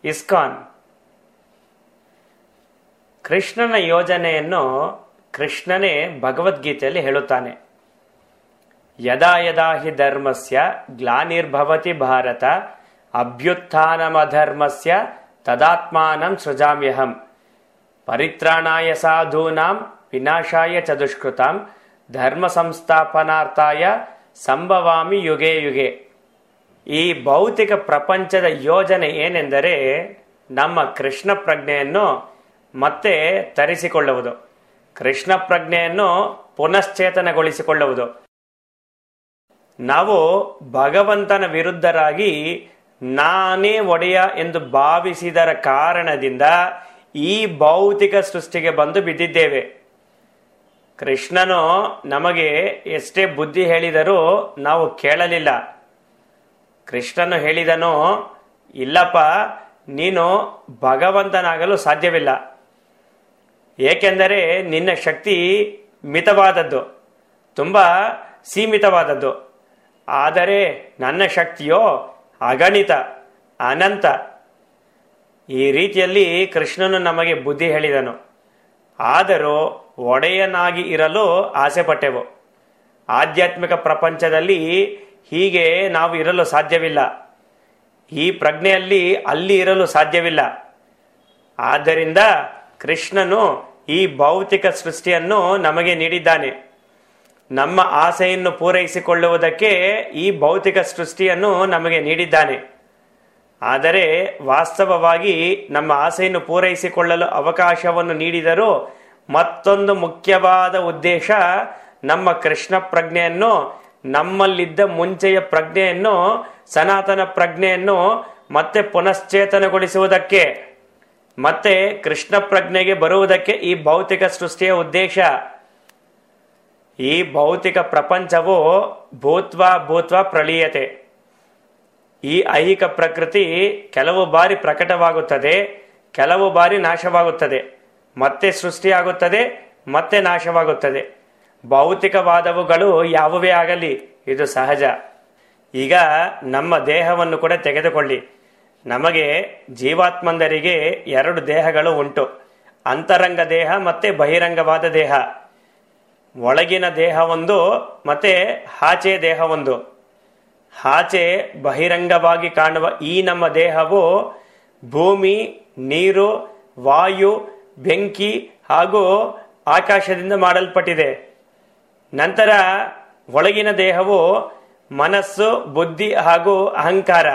ISKCON ಕೃಷ್ಣನ ಯೋಜನೆಯನ್ನು ಕೃಷ್ಣನೇ ಭಗವದ್ಗೀತೆಯಲ್ಲಿ ಹೇಳುತ್ತಾನೆ ಯದಾ ಯದಾ ಹಿ ಧರ್ಮಸ್ಯ ಗ್ಲಾನಿರ್ಭವತಿ ಭಾರತ ಅಭ್ಯುತ್ಥಾನಮಧರ್ಮಸ್ಯ ತದಾತ್ಮಾನಂ ಸೃಜಾಮ್ಯಹಂ ಪರಿತ್ರಾಣಾಯ ಸಾಧೂನಾಂ ವಿನಾಶಾಯ ಚ ದುಷ್ಕೃತಾಂ ಧರ್ಮ ಸಂಸ್ಥಾಪನಾರ್ಥಾಯ ಸಂಭವಾಮಿ ಯುಗೆ ಯುಗೆ ಈ ಭೌತಿಕ ಪ್ರಪಂಚದ ಯೋಜನೆ ಏನೆಂದರೆ ನಮ್ಮ ಕೃಷ್ಣ ಪ್ರಜ್ಞೆಯನ್ನು ಮತ್ತೆ ತರಿಸಿಕೊಳ್ಳುವುದು ಕೃಷ್ಣ ಪ್ರಜ್ಞೆಯನ್ನು ಪುನಶ್ಚೇತನಗೊಳಿಸಿಕೊಳ್ಳುವುದು ನಾವು ಭಗವಂತನ ವಿರುದ್ಧರಾಗಿ ನಾನೇ ಒಡೆಯ ಎಂದು ಭಾವಿಸಿದರ ಕಾರಣದಿಂದ ಈ ಭೌತಿಕ ಸೃಷ್ಟಿಗೆ ಬಂದು ಬಿದ್ದಿದ್ದೇವೆ ಕೃಷ್ಣನು ನಮಗೆ ಎಷ್ಟೇ ಬುದ್ಧಿ ಹೇಳಿದರೂ ನಾವು ಕೇಳಲಿಲ್ಲ ಕೃಷ್ಣನು ಹೇಳಿದನು ಇಲ್ಲಪ್ಪ ನೀನು ಭಗವಂತನಾಗಲು ಸಾಧ್ಯವಿಲ್ಲ ಏಕೆಂದರೆ ನಿನ್ನ ಶಕ್ತಿ ಮಿತವಾದದ್ದು ತುಂಬ ಸೀಮಿತವಾದದ್ದು ಆದರೆ ನನ್ನ ಶಕ್ತಿಯೋ ಅಗಣಿತ ಅನಂತ ಈ ರೀತಿಯಲ್ಲಿ ಕೃಷ್ಣನು ನಮಗೆ ಬುದ್ಧಿ ಹೇಳಿದನು ಆದರೂ ಒಡೆಯನಾಗಿ ಇರಲು ಆಸೆ ಪಟ್ಟೆವು ಆಧ್ಯಾತ್ಮಿಕ ಪ್ರಪಂಚದಲ್ಲಿ ಹೀಗೆ ನಾವು ಇರಲು ಸಾಧ್ಯವಿಲ್ಲ ಈ ಪ್ರಜ್ಞೆಯಲ್ಲಿ ಅಲ್ಲಿ ಇರಲು ಸಾಧ್ಯವಿಲ್ಲ ಆದ್ದರಿಂದ ಕೃಷ್ಣನು ಈ ಭೌತಿಕ ಸೃಷ್ಟಿಯನ್ನು ನಮಗೆ ನೀಡಿದ್ದಾನೆ ನಮ್ಮ ಆಸೆಯನ್ನು ಪೂರೈಸಿಕೊಳ್ಳುವುದಕ್ಕೆ ಈ ಭೌತಿಕ ಸೃಷ್ಟಿಯನ್ನು ನಮಗೆ ನೀಡಿದ್ದಾನೆ ಆದರೆ ವಾಸ್ತವವಾಗಿ ನಮ್ಮ ಆಸೆಯನ್ನು ಪೂರೈಸಿಕೊಳ್ಳಲು ಅವಕಾಶವನ್ನು ನೀಡಿದರೂ ಮತ್ತೊಂದು ಮುಖ್ಯವಾದ ಉದ್ದೇಶ ನಮ್ಮ ಕೃಷ್ಣ ಪ್ರಜ್ಞೆಯನ್ನು ನಮ್ಮಲ್ಲಿದ್ದ ಮುಂಚೆಯ ಪ್ರಜ್ಞೆಯನ್ನು ಸನಾತನ ಪ್ರಜ್ಞೆಯನ್ನು ಮತ್ತೆ ಪುನಶ್ಚೇತನಗೊಳಿಸುವುದಕ್ಕೆ ಮತ್ತೆ ಕೃಷ್ಣ ಪ್ರಜ್ಞೆಗೆ ಬರುವುದಕ್ಕೆ ಈ ಭೌತಿಕ ಸೃಷ್ಟಿಯ ಉದ್ದೇಶ ಈ ಭೌತಿಕ ಪ್ರಪಂಚವು ಭೂತ್ವ ಭೂತ್ವ ಪ್ರಳೀಯತೆ ಈ ಐಹಿಕ ಪ್ರಕೃತಿ ಕೆಲವು ಬಾರಿ ಪ್ರಕಟವಾಗುತ್ತದೆ ಕೆಲವು ಬಾರಿ ನಾಶವಾಗುತ್ತದೆ ಮತ್ತೆ ಸೃಷ್ಟಿಯಾಗುತ್ತದೆ ಮತ್ತೆ ನಾಶವಾಗುತ್ತದೆ ಭೌತಿಕವಾದವುಗಳು ಯಾವುವೇ ಆಗಲಿ ಇದು ಸಹಜ ಈಗ ನಮ್ಮ ದೇಹವನ್ನು ಕೂಡ ತೆಗೆದುಕೊಳ್ಳಿ ನಮಗೆ ಜೀವಾತ್ಮಂದರಿಗೆ ಎರಡು ದೇಹಗಳು ಉಂಟು ಅಂತರಂಗ ದೇಹ ಮತ್ತೆ ಬಹಿರಂಗವಾದ ದೇಹ ಒಳಗಿನ ದೇಹ ಒಂದು ಮತ್ತೆ ಆಚೆ ದೇಹ ಒಂದು ಆಚೆ ಬಹಿರಂಗವಾಗಿ ಕಾಣುವ ಈ ನಮ್ಮ ದೇಹವು ಭೂಮಿ ನೀರು ವಾಯು ಬೆಂಕಿ ಹಾಗೂ ಆಕಾಶದಿಂದ ಮಾಡಲ್ಪಟ್ಟಿದೆ ನಂತರ ಒಳಗಿನ ದೇಹವು ಮನಸ್ಸು ಬುದ್ಧಿ ಹಾಗೂ ಅಹಂಕಾರ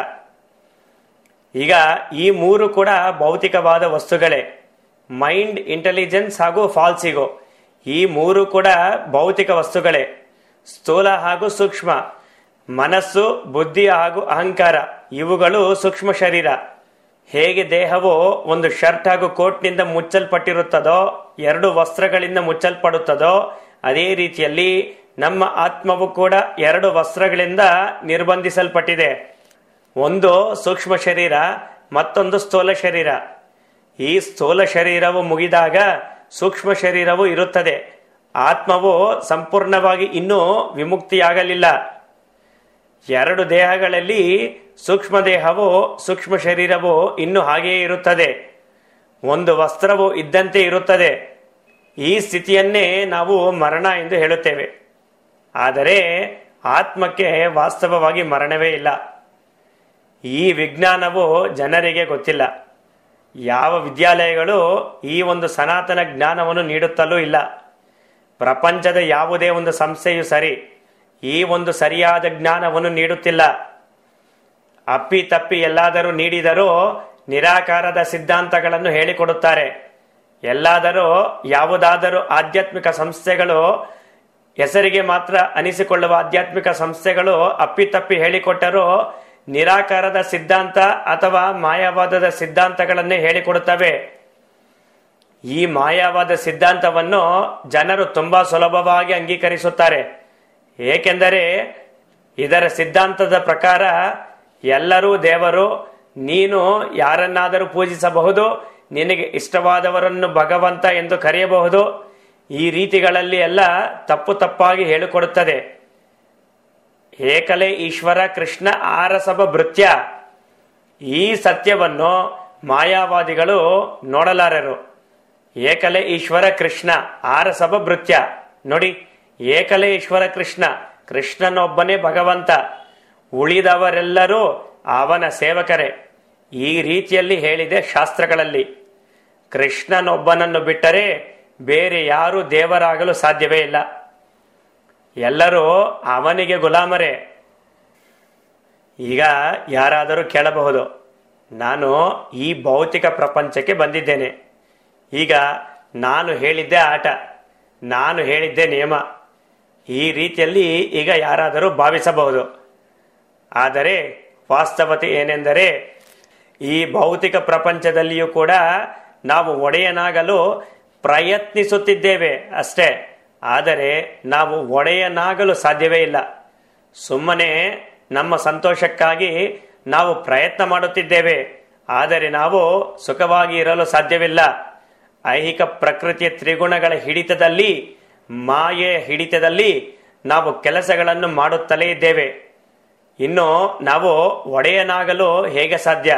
ಈಗ ಈ ಮೂರು ಕೂಡ ಭೌತಿಕವಾದ ವಸ್ತುಗಳೇ ಮೈಂಡ್ ಇಂಟೆಲಿಜೆನ್ಸ್ ಹಾಗೂ ಫಾಲ್ಸಿಗೋ ಈ ಮೂರು ಕೂಡ ಭೌತಿಕ ವಸ್ತುಗಳೇ ಸ್ಥೂಲ ಹಾಗೂ ಸೂಕ್ಷ್ಮ ಮನಸ್ಸು ಬುದ್ಧಿ ಹಾಗೂ ಅಹಂಕಾರ ಇವುಗಳು ಸೂಕ್ಷ್ಮ ಶರೀರ ಹೇಗೆ ದೇಹವು ಒಂದು ಶರ್ಟ್ ಹಾಗೂ ಕೋಟ್ನಿಂದ ಮುಚ್ಚಲ್ಪಟ್ಟಿರುತ್ತದೋ ಎರಡು ವಸ್ತ್ರಗಳಿಂದ ಮುಚ್ಚಲ್ಪಡುತ್ತದೋ ಅದೇ ರೀತಿಯಲ್ಲಿ ನಮ್ಮ ಆತ್ಮವು ಕೂಡ ಎರಡು ವಸ್ತ್ರಗಳಿಂದ ನಿರ್ಬಂಧಿಸಲ್ಪಟ್ಟಿದೆ ಒಂದು ಸೂಕ್ಷ್ಮ ಶರೀರ ಮತ್ತೊಂದು ಸ್ಥೂಲ ಶರೀರ ಈ ಸ್ಥೂಲ ಶರೀರವು ಮುಗಿದಾಗ ಸೂಕ್ಷ್ಮ ಶರೀರವು ಇರುತ್ತದೆ ಆತ್ಮವು ಸಂಪೂರ್ಣವಾಗಿ ಇನ್ನೂ ವಿಮುಕ್ತಿಯಾಗಲಿಲ್ಲ ಎರಡು ದೇಹಗಳಲ್ಲಿ ಸೂಕ್ಷ್ಮ ದೇಹವು ಸೂಕ್ಷ್ಮ ಶರೀರವು ಇನ್ನೂ ಹಾಗೆಯೇ ಇರುತ್ತದೆ ಒಂದು ವಸ್ತ್ರವು ಇದ್ದಂತೆ ಇರುತ್ತದೆ ಈ ಸ್ಥಿತಿಯನ್ನೇ ನಾವು ಮರಣ ಎಂದು ಹೇಳುತ್ತೇವೆ ಆದರೆ ಆತ್ಮಕ್ಕೆ ವಾಸ್ತವವಾಗಿ ಮರಣವೇ ಇಲ್ಲ ಈ ವಿಜ್ಞಾನವು ಜನರಿಗೆ ಗೊತ್ತಿಲ್ಲ ಯಾವ ವಿದ್ಯಾಲಯಗಳು ಈ ಒಂದು ಸನಾತನ ಜ್ಞಾನವನ್ನು ನೀಡುತ್ತಲೂ ಇಲ್ಲ ಪ್ರಪಂಚದ ಯಾವುದೇ ಒಂದು ಸಂಸ್ಥೆಯು ಸರಿ ಈ ಒಂದು ಸರಿಯಾದ ಜ್ಞಾನವನ್ನು ನೀಡುತ್ತಿಲ್ಲ ಅಪ್ಪಿ ತಪ್ಪಿ ಎಲ್ಲಾದರೂ ನೀಡಿದರೂ ನಿರಾಕಾರದ ಸಿದ್ಧಾಂತಗಳನ್ನು ಹೇಳಿಕೊಡುತ್ತಾರೆ ಎಲ್ಲಾದರೂ ಯಾವುದಾದರೂ ಆಧ್ಯಾತ್ಮಿಕ ಸಂಸ್ಥೆಗಳು ಹೆಸರಿಗೆ ಮಾತ್ರ ಅನಿಸಿಕೊಳ್ಳುವ ಆಧ್ಯಾತ್ಮಿಕ ಸಂಸ್ಥೆಗಳು ಅಪ್ಪಿತಪ್ಪಿ ಹೇಳಿಕೊಟ್ಟರೂ ನಿರಾಕಾರದ ಸಿದ್ಧಾಂತ ಅಥವಾ ಮಾಯಾವಾದದ ಸಿದ್ಧಾಂತಗಳನ್ನೇ ಹೇಳಿಕೊಡುತ್ತವೆ ಈ ಮಾಯಾವಾದ ಸಿದ್ಧಾಂತವನ್ನು ಜನರು ತುಂಬಾ ಸುಲಭವಾಗಿ ಅಂಗೀಕರಿಸುತ್ತಾರೆ ಏಕೆಂದರೆ ಇದರ ಸಿದ್ಧಾಂತದ ಪ್ರಕಾರ ಎಲ್ಲರೂ ದೇವರು ನೀನು ಯಾರನ್ನಾದರೂ ಪೂಜಿಸಬಹುದು ನಿನಗೆ ಇಷ್ಟವಾದವರನ್ನು ಭಗವಂತ ಎಂದು ಕರೆಯಬಹುದು ಈ ರೀತಿಗಳಲ್ಲಿ ಎಲ್ಲ ತಪ್ಪು ತಪ್ಪಾಗಿ ಹೇಳಿಕೊಡುತ್ತದೆ ಏಕಲೇ ಈಶ್ವರ ಕೃಷ್ಣ ಆರಸಭ ಭೃತ್ಯ ಈ ಸತ್ಯವನ್ನು ಮಾಯಾವಾದಿಗಳು ನೋಡಲಾರರು ಏಕಲೇ ಈಶ್ವರ ಕೃಷ್ಣ ಆರಸಭ ಭೃತ್ಯ ನೋಡಿ ಏಕಲೇ ಈಶ್ವರ ಕೃಷ್ಣ ಕೃಷ್ಣನೊಬ್ಬನೇ ಭಗವಂತ ಉಳಿದವರೆಲ್ಲರೂ ಅವನ ಸೇವಕರೇ ಈ ರೀತಿಯಲ್ಲಿ ಹೇಳಿದೆ ಶಾಸ್ತ್ರಗಳಲ್ಲಿ ಕೃಷ್ಣನೊಬ್ಬನನ್ನು ಬಿಟ್ಟರೆ ಬೇರೆ ಯಾರೂ ದೇವರಾಗಲು ಸಾಧ್ಯವೇ ಇಲ್ಲ ಎಲ್ಲರೂ ಅವನಿಗೆ ಗುಲಾಮರೇ ಈಗ ಯಾರಾದರೂ ಕೇಳಬಹುದು ನಾನು ಈ ಭೌತಿಕ ಪ್ರಪಂಚಕ್ಕೆ ಬಂದಿದ್ದೇನೆ ಈಗ ನಾನು ಹೇಳಿದ್ದೆ ಆಟ ನಾನು ಹೇಳಿದ್ದೆ ನಿಯಮ ಈ ರೀತಿಯಲ್ಲಿ ಈಗ ಯಾರಾದರೂ ಭಾವಿಸಬಹುದು ಆದರೆ ವಾಸ್ತವತೆ ಏನೆಂದರೆ ಈ ಭೌತಿಕ ಪ್ರಪಂಚದಲ್ಲಿಯೂ ಕೂಡ ನಾವು ಒಡೆಯನಾಗಲು ಪ್ರಯತ್ನಿಸುತ್ತಿದ್ದೇವೆ ಅಷ್ಟೇ ಆದರೆ ನಾವು ಒಡೆಯನಾಗಲು ಸಾಧ್ಯವೇ ಇಲ್ಲ ಸುಮ್ಮನೆ ನಮ್ಮ ಸಂತೋಷಕ್ಕಾಗಿ ನಾವು ಪ್ರಯತ್ನ ಮಾಡುತ್ತಿದ್ದೇವೆ ಆದರೆ ನಾವು ಸುಖವಾಗಿ ಇರಲು ಸಾಧ್ಯವಿಲ್ಲ ಐಹಿಕ ಪ್ರಕೃತಿಯ ತ್ರಿಗುಣಗಳ ಹಿಡಿತದಲ್ಲಿ ಮಾಯೆಯ ಹಿಡಿತದಲ್ಲಿ ನಾವು ಕೆಲಸಗಳನ್ನು ಮಾಡುತ್ತಲೇ ಇದ್ದೇವೆ ಇನ್ನು ನಾವು ಒಡೆಯನಾಗಲು ಹೇಗೆ ಸಾಧ್ಯ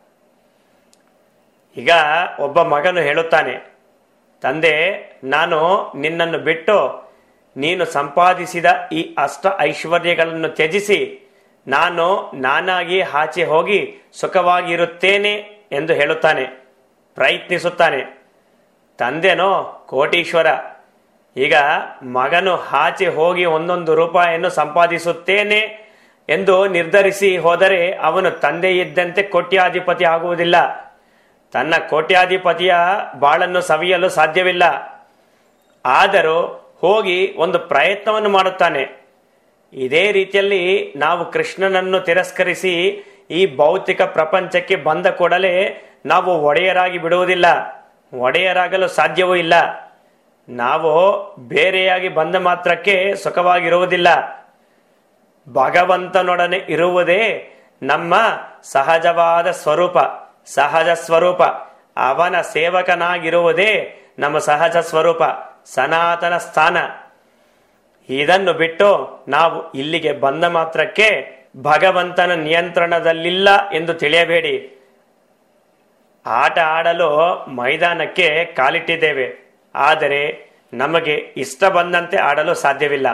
ಈಗ ಒಬ್ಬ ಮಗನು ಹೇಳುತ್ತಾನೆ ತಂದೆ ನಾನು ನಿನ್ನನ್ನು ಬಿಟ್ಟು ನೀನು ಸಂಪಾದಿಸಿದ ಈ ಅಷ್ಟ ಐಶ್ವರ್ಯಗಳನ್ನು ತ್ಯಜಿಸಿ ನಾನು ನಾನಾಗಿ ಆಚೆ ಹೋಗಿ ಸುಖವಾಗಿರುತ್ತೇನೆ ಎಂದು ಹೇಳುತ್ತಾನೆ ಪ್ರಯತ್ನಿಸುತ್ತಾನೆ ತಂದೆನೋ ಕೋಟೀಶ್ವರ ಈಗ ಮಗನು ಆಚೆ ಹೋಗಿ ಒಂದೊಂದು ರೂಪಾಯಿಯನ್ನು ಸಂಪಾದಿಸುತ್ತೇನೆ ಎಂದು ನಿರ್ಧರಿಸಿ ಹೋದರೆ ಅವನು ತಂದೆ ಇದ್ದಂತೆ ಕೋಟ್ಯಾಧಿಪತಿ ಆಗುವುದಿಲ್ಲ ತನ್ನ ಕೋಟ್ಯಾಧಿಪತಿಯ ಬಾಳನ್ನು ಸವಿಯಲು ಸಾಧ್ಯವಿಲ್ಲ ಆದರೂ ಹೋಗಿ ಒಂದು ಪ್ರಯತ್ನವನ್ನು ಮಾಡುತ್ತಾನೆ ಇದೇ ರೀತಿಯಲ್ಲಿ ನಾವು ಕೃಷ್ಣನನ್ನು ತಿರಸ್ಕರಿಸಿ ಈ ಭೌತಿಕ ಪ್ರಪಂಚಕ್ಕೆ ಬಂದ ಕೂಡಲೇ ನಾವು ಒಡೆಯರಾಗಿ ಬಿಡುವುದಿಲ್ಲ ಒಡೆಯರಾಗಲು ಸಾಧ್ಯವೂ ಇಲ್ಲ ನಾವು ಬೇರೆಯಾಗಿ ಬಂದ ಮಾತ್ರಕ್ಕೆ ಸುಖವಾಗಿರುವುದಿಲ್ಲ ಭಗವಂತನೊಡನೆ ಇರುವುದೇ ನಮ್ಮ ಸಹಜವಾದ ಸ್ವರೂಪ ಸಹಜ ಸ್ವರೂಪ ಅವನ ಸೇವಕನಾಗಿರುವುದೇ ನಮ್ಮ ಸಹಜ ಸ್ವರೂಪ ಸನಾತನ ಸ್ಥಾನ ಇದನ್ನು ಬಿಟ್ಟು ನಾವು ಇಲ್ಲಿಗೆ ಬಂದ ಮಾತ್ರಕ್ಕೆ ಭಗವಂತನ ನಿಯಂತ್ರಣದಲ್ಲಿಲ್ಲ ಎಂದು ತಿಳಿಯಬೇಡಿ ಆಟ ಆಡಲು ಮೈದಾನಕ್ಕೆ ಕಾಲಿಟ್ಟಿದ್ದೇವೆ ಆದರೆ ನಮಗೆ ಇಷ್ಟ ಬಂದಂತೆ ಆಡಲು ಸಾಧ್ಯವಿಲ್ಲ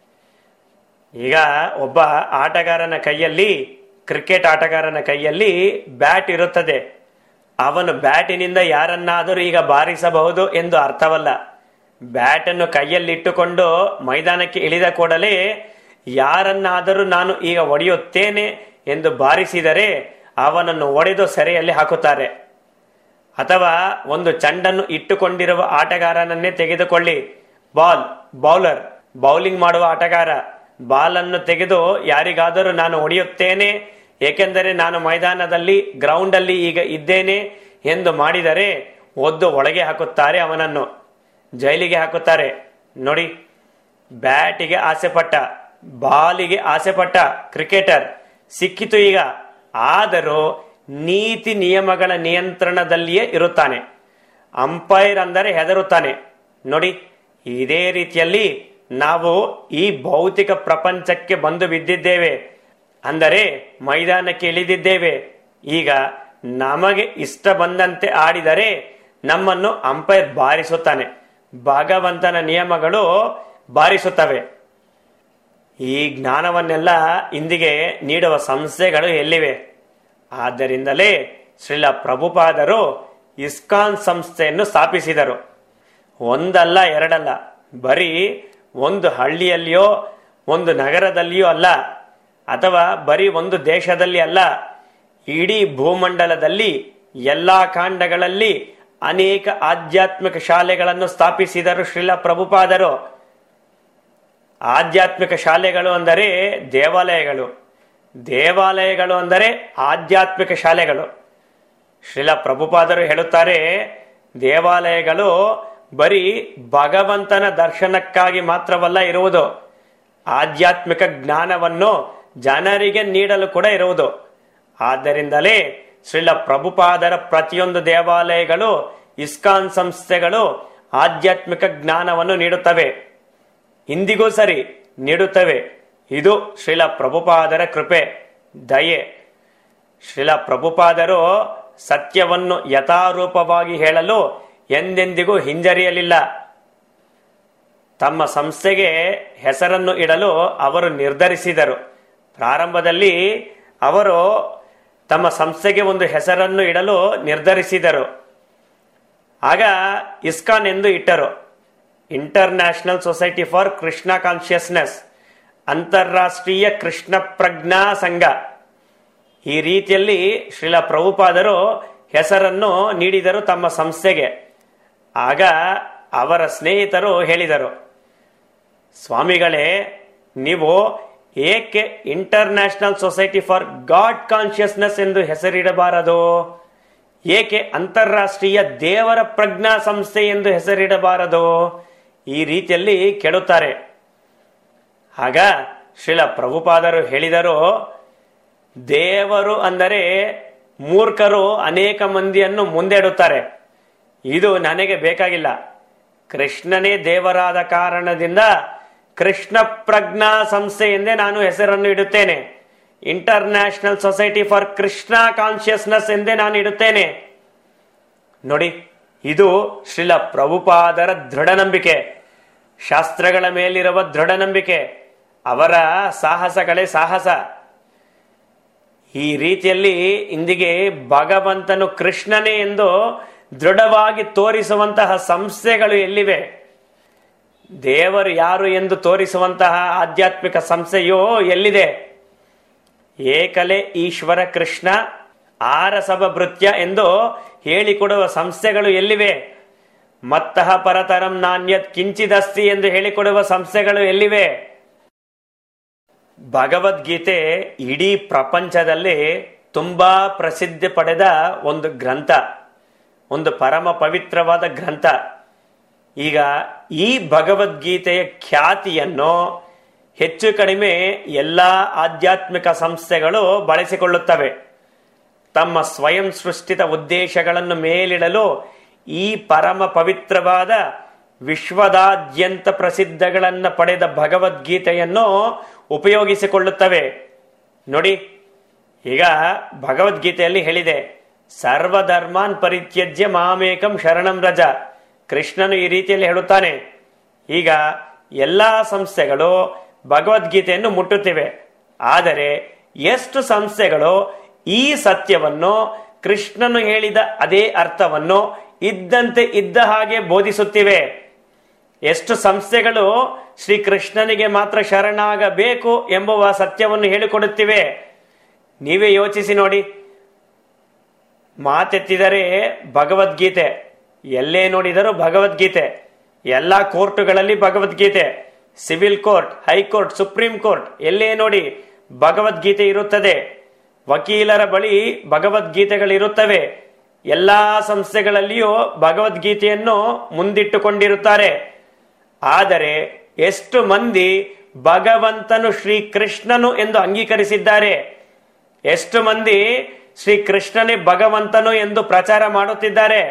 ಈಗ ಒಬ್ಬ ಆಟಗಾರನ ಕೈಯಲ್ಲಿ ಕ್ರಿಕೆಟ್ ಆಟಗಾರನ ಕೈಯಲ್ಲಿ ಬ್ಯಾಟ್ ಇರುತ್ತದೆ ಅವನು ಬ್ಯಾಟಿನಿಂದ ಯಾರನ್ನಾದರೂ ಈಗ ಬಾರಿಸಬಹುದು ಎಂದು ಅರ್ಥವಲ್ಲ ಬ್ಯಾಟನ್ನು ಕೈಯಲ್ಲಿಟ್ಟುಕೊಂಡು ಮೈದಾನಕ್ಕೆ ಇಳಿದ ಕೂಡಲೇ ಯಾರನ್ನಾದರೂ ನಾನು ಈಗ ಒಡೆಯುತ್ತೇನೆ ಎಂದು ಬಾರಿಸಿದರೆ ಅವನನ್ನು ಒಡೆದು ಸೆರೆಯಲ್ಲಿ ಹಾಕುತ್ತಾರೆ ಅಥವಾ ಒಂದು ಚಂಡನ್ನು ಇಟ್ಟುಕೊಂಡಿರುವ ಆಟಗಾರನನ್ನೇ ತೆಗೆದುಕೊಳ್ಳಿ ಬಾಲ್ ಬೌಲರ್ ಬೌಲಿಂಗ್ ಮಾಡುವ ಆಟಗಾರ ಬಾಲ್ ಅನ್ನು ತೆಗೆದು ಯಾರಿಗಾದರೂ ನಾನು ಹೊಡೆಯುತ್ತೇನೆ ಏಕೆಂದರೆ ನಾನು ಮೈದಾನದಲ್ಲಿ ಗ್ರೌಂಡ್ ಅಲ್ಲಿ ಈಗ ಇದ್ದೇನೆ ಎಂದು ಮಾಡಿದರೆ ಒದ್ದು ಒಳಗೆ ಹಾಕುತ್ತಾರೆ ಅವನನ್ನು ಜೈಲಿಗೆ ಹಾಕುತ್ತಾರೆ ನೋಡಿ ಬ್ಯಾಟಿಗೆ ಆಸೆಪಟ್ಟ ಬಾಲಿಗೆ ಆಸೆಪಟ್ಟ ಕ್ರಿಕೆಟರ್ ಸಿಕ್ಕಿತು ಈಗ ಆದರೂ ನೀತಿ ನಿಯಮಗಳ ನಿಯಂತ್ರಣದಲ್ಲಿಯೇ ಇರುತ್ತಾನೆ ಅಂಪೈರ್ ಅಂದರೆ ಹೆದರುತ್ತಾನೆ ನೋಡಿ ಇದೇ ರೀತಿಯಲ್ಲಿ ನಾವು ಈ ಭೌತಿಕ ಪ್ರಪಂಚಕ್ಕೆ ಬಂದು ಬಿದ್ದಿದ್ದೇವೆ ಅಂದರೆ ಮೈದಾನಕ್ಕೆ ಇಳಿದಿದ್ದೇವೆ ಈಗ ನಮಗೆ ಇಷ್ಟ ಬಂದಂತೆ ಆಡಿದರೆ ನಮ್ಮನ್ನು ಅಂಪೈರ್ ಬಾರಿಸುತ್ತಾನೆ ಭಗವಂತನ ನಿಯಮಗಳು ಬಾರಿಸುತ್ತವೆ ಈ ಜ್ಞಾನವನ್ನೆಲ್ಲ ಇಂದಿಗೆ ನೀಡುವ ಸಂಸ್ಥೆಗಳು ಎಲ್ಲಿವೆ ಆದ್ದರಿಂದಲೇ ಶ್ರೀಲ ಪ್ರಭುಪಾದರು ಇಸ್ಕಾನ್ ಸಂಸ್ಥೆಯನ್ನು ಸ್ಥಾಪಿಸಿದರು ಒಂದಲ್ಲ ಎರಡಲ್ಲ ಬರೀ ಒಂದು ಹಳ್ಳಿಯಲ್ಲಿಯೋ ಒಂದು ನಗರದಲ್ಲಿಯೋ ಅಲ್ಲ ಅಥವಾ ಬರೀ ಒಂದು ದೇಶದಲ್ಲಿ ಅಲ್ಲ ಇಡೀ ಭೂಮಂಡಲದಲ್ಲಿ ಎಲ್ಲಾ ಕಾಂಡಗಳಲ್ಲಿ ಅನೇಕ ಆಧ್ಯಾತ್ಮಿಕ ಶಾಲೆಗಳನ್ನು ಸ್ಥಾಪಿಸಿದರು ಶ್ರೀಲ ಪ್ರಭುಪಾದರು ಆಧ್ಯಾತ್ಮಿಕ ಶಾಲೆಗಳು ಅಂದರೆ ದೇವಾಲಯಗಳು ದೇವಾಲಯಗಳು ಅಂದರೆ ಆಧ್ಯಾತ್ಮಿಕ ಶಾಲೆಗಳು ಶ್ರೀಲ ಪ್ರಭುಪಾದರು ಹೇಳುತ್ತಾರೆ ದೇವಾಲಯಗಳು ಬರೀ ಭಗವಂತನ ದರ್ಶನಕ್ಕಾಗಿ ಮಾತ್ರವಲ್ಲ ಇರುವುದು ಆಧ್ಯಾತ್ಮಿಕ ಜ್ಞಾನವನ್ನು ಜನರಿಗೆ ನೀಡಲು ಕೂಡ ಇರುವುದು ಆದ್ದರಿಂದಲೇ ಶ್ರೀಲ ಪ್ರಭುಪಾದರ ಪ್ರತಿಯೊಂದು ದೇವಾಲಯಗಳು ಇಸ್ಕಾನ್ ಸಂಸ್ಥೆಗಳು ಆಧ್ಯಾತ್ಮಿಕ ಜ್ಞಾನವನ್ನು ನೀಡುತ್ತವೆ ಇಂದಿಗೂ ಸರಿ ನೀಡುತ್ತವೆ ಇದು ಶ್ರೀಲ ಪ್ರಭುಪಾದರ ಕೃಪೆ ದಯೆ ಶ್ರೀಲ ಪ್ರಭುಪಾದರು ಸತ್ಯವನ್ನು ಯಥಾರೂಪವಾಗಿ ಹೇಳಲು ಎಂದೆಂದಿಗೂ ಹಿಂಜರಿಯಲಿಲ್ಲ ತಮ್ಮ ಸಂಸ್ಥೆಗೆ ಹೆಸರನ್ನು ಇಡಲು ಅವರು ನಿರ್ಧರಿಸಿದರು ಪ್ರಾರಂಭದಲ್ಲಿ ಅವರು ತಮ್ಮ ಸಂಸ್ಥೆಗೆ ಒಂದು ಹೆಸರನ್ನು ಇಡಲು ನಿರ್ಧರಿಸಿದರು ಆಗ ಇಸ್ಕಾನ್ ಎಂದು ಇಟ್ಟರು international society for Krishna consciousness ಅಂತಾರಾಷ್ಟ್ರೀಯ ಕೃಷ್ಣ ಪ್ರಜ್ಞಾ ಸಂಘ ಈ ರೀತಿಯಲ್ಲಿ ಶ್ರೀಲ ಪ್ರಭುಪಾದರು ಹೆಸರನ್ನು ನೀಡಿದರು ತಮ್ಮ ಸಂಸ್ಥೆಗೆ ಆಗ ಅವರ ಸ್ನೇಹಿತರು ಹೇಳಿದರು ಸ್ವಾಮಿಗಳೇ ನೀವು ಏಕೆ international society for God consciousness ಎಂದು ಹೆಸರಿಡಬಾರದು ಏಕೆ ಅಂತಾರಾಷ್ಟ್ರೀಯ ದೇವರ ಪ್ರಜ್ಞಾ ಸಂಸ್ಥೆ ಎಂದು ಹೆಸರಿಡಬಾರದು ಈ ರೀತಿಯಲ್ಲಿ ಕೇಳುತ್ತಾರೆ ಆಗ ಶ್ರೀಲ ಪ್ರಭುಪಾದರು ಹೇಳಿದರು ದೇವರು ಅಂದರೆ ಮೂರ್ಖರು ಅನೇಕ ಮಂದಿಯನ್ನು ಮುಂದೆಡುತ್ತಾರೆ ಇದು ನನಗೆ ಬೇಕಾಗಿಲ್ಲ ಕೃಷ್ಣನೇ ದೇವರಾದ ಕಾರಣದಿಂದ ಕೃಷ್ಣ ಪ್ರಜ್ಞಾ ಸಂಸ್ಥೆ ಎಂದೇ ನಾನು ಹೆಸರನ್ನು ಇಡುತ್ತೇನೆ international society for Krishna consciousness ಎಂದೇ ನಾನು ಇಡುತ್ತೇನೆ ನೋಡಿ ಇದು ಶ್ರೀಲ ಪ್ರಭುಪಾದರ ದೃಢ ನಂಬಿಕೆ ಶಾಸ್ತ್ರಗಳ ಮೇಲಿರುವ ದೃಢ ನಂಬಿಕೆ ಅವರ ಸಾಹಸಗಳೇ ಸಾಹಸ ಈ ರೀತಿಯಲ್ಲಿ ಇಂದಿಗೆ ಭಗವಂತನು ಕೃಷ್ಣನೇ ಎಂದು ದೃಢವಾಗಿ ತೋರಿಸುವಂತಹ ಸಂಸ್ಥೆಗಳು ಎಲ್ಲಿವೆ ದೇವರು ಯಾರು ಎಂದು ತೋರಿಸುವಂತಹ ಆಧ್ಯಾತ್ಮಿಕ ಸಂಸ್ಥೆಯು ಎಲ್ಲಿದೆ ಏಕಲೆ ಈಶ್ವರ ಕೃಷ್ಣ ಆರಸಭ ಭೃತ್ಯ ಎಂದು ಹೇಳಿಕೊಡುವ ಸಂಸ್ಥೆಗಳು ಎಲ್ಲಿವೆ ಮತ್ತಃ ಪರತರಂ ನಾಣ್ಯತ್ ಕಿಂಚಿದಸ್ತಿ ಎಂದು ಹೇಳಿಕೊಡುವ ಸಂಸ್ಥೆಗಳು ಎಲ್ಲಿವೆ ಭಗವದ್ಗೀತೆ ಇಡೀ ಪ್ರಪಂಚದಲ್ಲಿ ತುಂಬಾ ಪ್ರಸಿದ್ಧಿ ಪಡೆದ ಒಂದು ಗ್ರಂಥ ಒಂದು ಪರಮ ಪವಿತ್ರವಾದ ಗ್ರಂಥ ಈಗ ಈ ಭಗವದ್ಗೀತೆಯ ಖ್ಯಾತಿಯನ್ನು ಹೆಚ್ಚು ಕಡಿಮೆ ಎಲ್ಲ ಆಧ್ಯಾತ್ಮಿಕ ಸಂಸ್ಥೆಗಳು ಬಳಸಿಕೊಳ್ಳುತ್ತವೆ ತಮ್ಮ ಸ್ವಯಂ ಸೃಷ್ಟಿತ ಉದ್ದೇಶಗಳನ್ನು ಮೇಲಿಡಲು ಈ ಪರಮ ಪವಿತ್ರವಾದ ವಿಶ್ವದಾದ್ಯಂತ ಪ್ರಸಿದ್ಧಗಳನ್ನು ಪಡೆದ ಭಗವದ್ಗೀತೆಯನ್ನು ಉಪಯೋಗಿಸಿಕೊಳ್ಳುತ್ತವೆ ನೋಡಿ ಈಗ ಭಗವದ್ಗೀತೆಯಲ್ಲಿ ಹೇಳಿದೆ ಸರ್ವಧರ್ಮಾನ್ ಪರಿತ್ಯಜ್ಯ ಮಾಮೇಕಂ ಶರಣಂ ರಜ ಕೃಷ್ಣನು ಈ ರೀತಿಯಲ್ಲಿ ಹೇಳುತ್ತಾನೆ ಈಗ ಎಲ್ಲಾ ಸಂಸ್ಥೆಗಳು ಭಗವದ್ಗೀತೆಯನ್ನು ಮುಟ್ಟುತ್ತಿವೆ ಆದರೆ ಎಷ್ಟು ಸಂಸ್ಥೆಗಳು ಈ ಸತ್ಯವನ್ನು ಕೃಷ್ಣನು ಹೇಳಿದ ಅದೇ ಅರ್ಥವನ್ನು ಇದ್ದಂತೆ ಇದ್ದ ಹಾಗೆ ಬೋಧಿಸುತ್ತಿವೆ ಎಷ್ಟು ಸಂಸ್ಥೆಗಳು ಶ್ರೀ ಕೃಷ್ಣನಿಗೆ ಮಾತ್ರ ಶರಣಾಗಬೇಕು ಎಂಬುವ ಸತ್ಯವನ್ನು ಹೇಳಿಕೊಡುತ್ತಿವೆ ನೀವೇ ಯೋಚಿಸಿ ನೋಡಿ ಮಾತೆತ್ತಿದರೆ ಭಗವದ್ಗೀತೆ ಎಲ್ಲೇ ನೋಡಿದರೂ ಭಗವದ್ಗೀತೆ ಎಲ್ಲ ಕೋರ್ಟುಗಳಲ್ಲಿ Bhagavad Gita civil court high court supreme court ಎಲ್ಲೇ ನೋಡಿ ಭಗವದ್ಗೀತೆ ಇರುತ್ತದೆ ವಕೀಲರ ಬಳಿ ಭಗವದ್ಗೀತೆಗಳಿರುತ್ತವೆ ಎಲ್ಲಾ ಸಂಸ್ಥೆಗಳಲ್ಲಿಯೂ ಭಗವದ್ಗೀತೆಯನ್ನು ಮುಂದಿಟ್ಟುಕೊಂಡಿರುತ್ತಾರೆ ಆದರೆ ಎಷ್ಟು ಮಂದಿ ಭಗವಂತನು ಶ್ರೀ ಕೃಷ್ಣನು ಎಂದು ಅಂಗೀಕರಿಸಿದ್ದಾರೆ ಎಷ್ಟು ಮಂದಿ ಶ್ರೀ ಕೃಷ್ಣನೇ ಭಗವಂತನು ಎಂದು ಪ್ರಚಾರ ಮಾಡುತ್ತಿದ್ದಾರೆ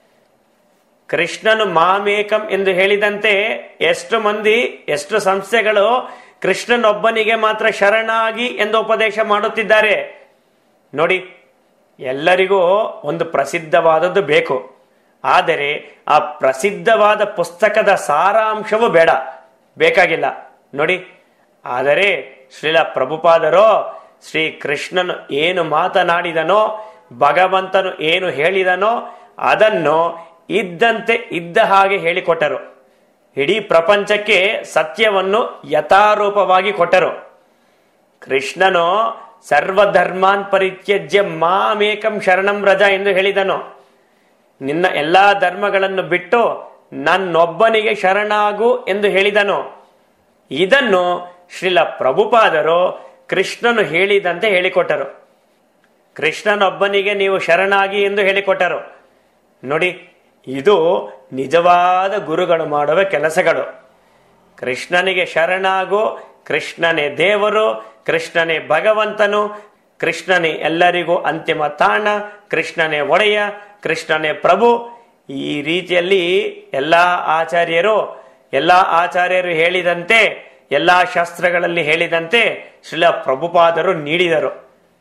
ಕೃಷ್ಣನು ಮಾಮೇಕಂ ಎಂದು ಹೇಳಿದಂತೆ ಎಷ್ಟು ಮಂದಿ ಎಷ್ಟು ಸಂಸ್ಥೆಗಳು ಕೃಷ್ಣನೊಬ್ಬನಿಗೆ ಮಾತ್ರ ಶರಣಾಗಿ ಎಂದು ಉಪದೇಶ ಮಾಡುತ್ತಿದ್ದಾರೆ ನೋಡಿ ಎಲ್ಲರಿಗೂ ಒಂದು ಪ್ರಸಿದ್ಧವಾದದ್ದು ಬೇಕು ಆದರೆ ಆ ಪ್ರಸಿದ್ಧವಾದ ಪುಸ್ತಕದ ಸಾರಾಂಶವು ಬೇಡ ಬೇಕಾಗಿಲ್ಲ ನೋಡಿ ಆದರೆ ಶ್ರೀಲ ಪ್ರಭುಪಾದರೋ ಶ್ರೀ ಕೃಷ್ಣನು ಏನು ಮಾತನಾಡಿದನೋ ಭಗವಂತನು ಏನು ಹೇಳಿದನೋ ಅದನ್ನು ಇದ್ದಂತೆ ಇದ್ದ ಹಾಗೆ ಹೇಳಿಕೊಟ್ಟರು ಇಡೀ ಪ್ರಪಂಚಕ್ಕೆ ಸತ್ಯವನ್ನು ಯಥಾರೂಪವಾಗಿ ಕೊಟ್ಟರು ಕೃಷ್ಣನು ಸರ್ವಧರ್ಮಾನ್ ಪರಿತ್ಯಜ್ಯ ಮಾಮೇಕಂ ಶರಣಂ ರಜ ಎಂದು ಹೇಳಿದನು ನಿನ್ನ ಎಲ್ಲಾ ಧರ್ಮಗಳನ್ನು ಬಿಟ್ಟು ನನ್ನೊಬ್ಬನಿಗೆ ಶರಣಾಗು ಎಂದು ಹೇಳಿದನು ಇದನ್ನು ಶ್ರೀಲ ಪ್ರಭುಪಾದರು ಕೃಷ್ಣನು ಹೇಳಿದಂತೆ ಹೇಳಿಕೊಟ್ಟರು ಕೃಷ್ಣನೊಬ್ಬನಿಗೆ ನೀವು ಶರಣಾಗಿ ಎಂದು ಹೇಳಿಕೊಟ್ಟರು ನೋಡಿ ಇದು ನಿಜವಾದ ಗುರುಗಳು ಮಾಡುವ ಕೆಲಸಗಳು ಕೃಷ್ಣನಿಗೆ ಶರಣಾಗು ಕೃಷ್ಣನೇ ದೇವರು ಕೃಷ್ಣನೇ ಭಗವಂತನು ಕೃಷ್ಣನೇ ಎಲ್ಲರಿಗೂ ಅಂತಿಮ ತಾಣ ಕೃಷ್ಣನೇ ಒಡೆಯ ಕೃಷ್ಣನೇ ಪ್ರಭು ಈ ರೀತಿಯಲ್ಲಿ ಎಲ್ಲಾ ಆಚಾರ್ಯರು ಎಲ್ಲಾ ಆಚಾರ್ಯರು ಹೇಳಿದಂತೆ ಎಲ್ಲಾ ಶಾಸ್ತ್ರಗಳಲ್ಲಿ ಹೇಳಿದಂತೆ ಶ್ರೀಲ ಪ್ರಭುಪಾದರು ನೀಡಿದರು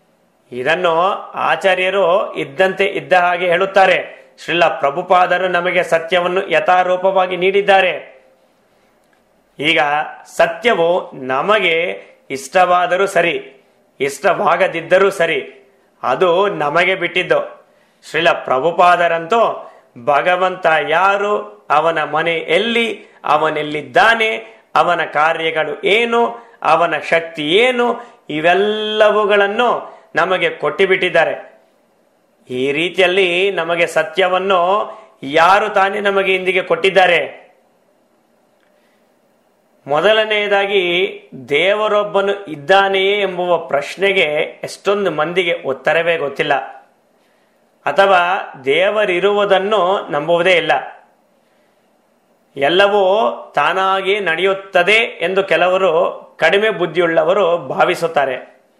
ಇದನ್ನು ಆಚಾರ್ಯರು ಇದ್ದಂತೆ ಇದ್ದ ಹಾಗೆ ಹೇಳುತ್ತಾರೆ ಶ್ರೀಲ ಪ್ರಭುಪಾದರು ನಮಗೆ ಸತ್ಯವನ್ನು ಯಥಾರೂಪವಾಗಿ ನೀಡಿದ್ದಾರೆ ಈಗ ಸತ್ಯವು ನಮಗೆ ಇಷ್ಟವಾದರೂ ಸರಿ ಇಷ್ಟವಾಗದಿದ್ದರೂ ಸರಿ ಅದು ನಮಗೆ ಬಿಟ್ಟಿದ್ದು ಶ್ರೀಲ ಪ್ರಭುಪಾದರಂತೂ ಭಗವಂತ ಯಾರು ಅವನ ಮನೆ ಎಲ್ಲಿ ಅವನೆಲ್ಲಿದ್ದಾನೆ ಅವನ ಕಾರ್ಯಗಳು ಏನು ಅವನ ಶಕ್ತಿ ಏನು ಇವೆಲ್ಲವುಗಳನ್ನು ನಮಗೆ ಕೊಟ್ಟಿಬಿಟ್ಟಿದ್ದಾರೆ ಈ ರೀತಿಯಲ್ಲಿ ನಮಗೆ ಸತ್ಯವನ್ನು ಯಾರು ತಾನೇ ನಮಗೆ ಇಂದಿಗೆ ಕೊಟ್ಟಿದ್ದಾರೆ ಮೊದಲನೆಯದಾಗಿ ದೇವರೊಬ್ಬನು ಇದ್ದಾನೆಯೇ ಎಂಬುವ ಪ್ರಶ್ನೆಗೆ ಎಷ್ಟೊಂದು ಮಂದಿಗೆ ಉತ್ತರವೇ ಗೊತ್ತಿಲ್ಲ ಅಥವಾ ದೇವರಿರುವುದನ್ನು ನಂಬುವುದೇ ಇಲ್ಲ ಎಲ್ಲವೂ ತಾನಾಗಿ ನಡೆಯುತ್ತದೆ ಎಂದು ಕೆಲವರು ಕಡಿಮೆ ಬುದ್ಧಿಯುಳ್ಳವರು ಭಾವಿಸುತ್ತಾರೆ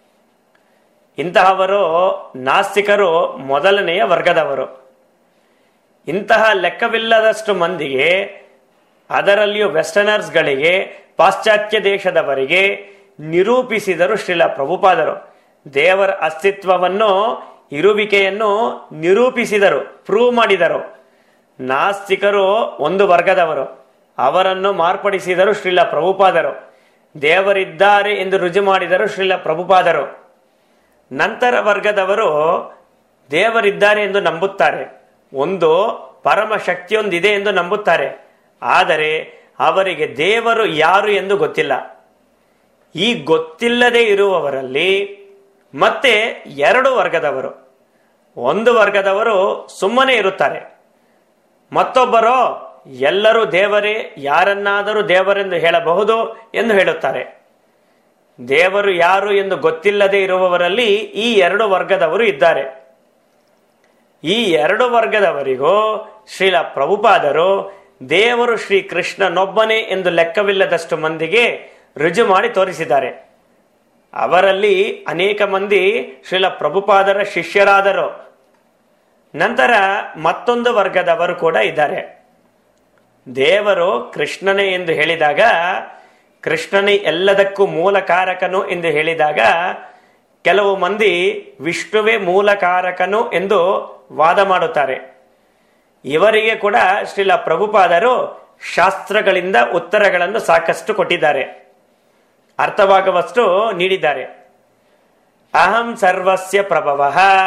ಇಂತಹವರು ನಾಸ್ತಿಕರು ಮೊದಲನೆಯ ವರ್ಗದವರು ಇಂತಹ ಲೆಕ್ಕವಿಲ್ಲದಷ್ಟು ಮಂದಿಗೆ ಅದರಲ್ಲಿಯೂ ವೆಸ್ಟರ್ನರ್ಸ್ಗಳಿಗೆ ಪಾಶ್ಚಾತ್ಯ ದೇಶದವರಿಗೆ ನಿರೂಪಿಸಿದರು ಶ್ರೀಲ ಪ್ರಭುಪಾದರು ದೇವರ ಅಸ್ತಿತ್ವವನ್ನು ಇರುವಿಕೆಯನ್ನು ನಿರೂಪಿಸಿದರು ಪ್ರೂವ್ ಮಾಡಿದರು ನಾಸ್ತಿಕರು ಒಂದು ವರ್ಗದವರು ಅವರನ್ನು ಮಾರ್ಪಡಿಸಿದರು ಶ್ರೀಲ ಪ್ರಭುಪಾದರು ದೇವರಿದ್ದಾರೆ ಎಂದು ರುಜು ಮಾಡಿದರು ಶ್ರೀಲ ಪ್ರಭುಪಾದರು ನಂತರ ವರ್ಗದವರು ದೇವರಿದ್ದಾರೆ ಎಂದು ನಂಬುತ್ತಾರೆ ಒಂದು ಪರಮ ಶಕ್ತಿಯೊಂದಿದೆ ಎಂದು ನಂಬುತ್ತಾರೆ ಆದರೆ ಅವರಿಗೆ ದೇವರು ಯಾರು ಎಂದು ಗೊತ್ತಿಲ್ಲ ಈ ಗೊತ್ತಿಲ್ಲದೆ ಇರುವವರಲ್ಲಿ ಮತ್ತೆ ಎರಡು ವರ್ಗದವರು ಒಂದು ವರ್ಗದವರು ಸುಮ್ಮನೆ ಇರುತ್ತಾರೆ ಮತ್ತೊಬ್ಬರು ಎಲ್ಲರೂ ದೇವರೇ ಯಾರನ್ನಾದರೂ ದೇವರೆಂದು ಹೇಳಬಹುದು ಎಂದು ಹೇಳುತ್ತಾರೆ ದೇವರು ಯಾರು ಎಂದು ಗೊತ್ತಿಲ್ಲದೆ ಇರುವವರಲ್ಲಿ ಈ ಎರಡು ವರ್ಗದವರು ಇದ್ದಾರೆ ಈ ಎರಡು ವರ್ಗದವರಿಗೂ ಶ್ರೀಲ ಪ್ರಭುಪಾದರು ದೇವರು ಶ್ರೀ ಕೃಷ್ಣನೊಬ್ಬನೇ ಎಂದು ಲೆಕ್ಕವಿಲ್ಲದಷ್ಟು ಮಂದಿಗೆ ರುಜು ಮಾಡಿ ತೋರಿಸಿದ್ದಾರೆ ಅವರಲ್ಲಿ ಅನೇಕ ಮಂದಿ ಶ್ರೀಲ ಪ್ರಭುಪಾದರ ಶಿಷ್ಯರಾದರು ನಂತರ ಮತ್ತೊಂದು ವರ್ಗದವರು ಕೂಡ ಇದ್ದಾರೆ ದೇವರು ಕೃಷ್ಣನೇ ಎಂದು ಹೇಳಿದಾಗ ಕೃಷ್ಣನೇ ಎಲ್ಲದಕ್ಕೂ ಮೂಲ ಕಾರಕನು ಎಂದು ಹೇಳಿದಾಗ ಕೆಲವು ಮಂದಿ ವಿಷ್ಣುವೇ ಮೂಲ ಕಾರಕನು ಎಂದು ವಾದ ಮಾಡುತ್ತಾರೆ ಇವರಿಗೆ ಕೂಡ ಶ್ರೀಲ ಪ್ರಭುಪಾದರು ಶಾಸ್ತ್ರಗಳಿಂದ ಉತ್ತರಗಳನ್ನು ಸಾಕಷ್ಟು ಕೊಟ್ಟಿದ್ದಾರೆ ಅರ್ಥವಾಗುವಷ್ಟು ನೀಡಿದ್ದಾರೆ ಅಹಂ ಸರ್ವಸ್ಯ ಪ್ರಭವ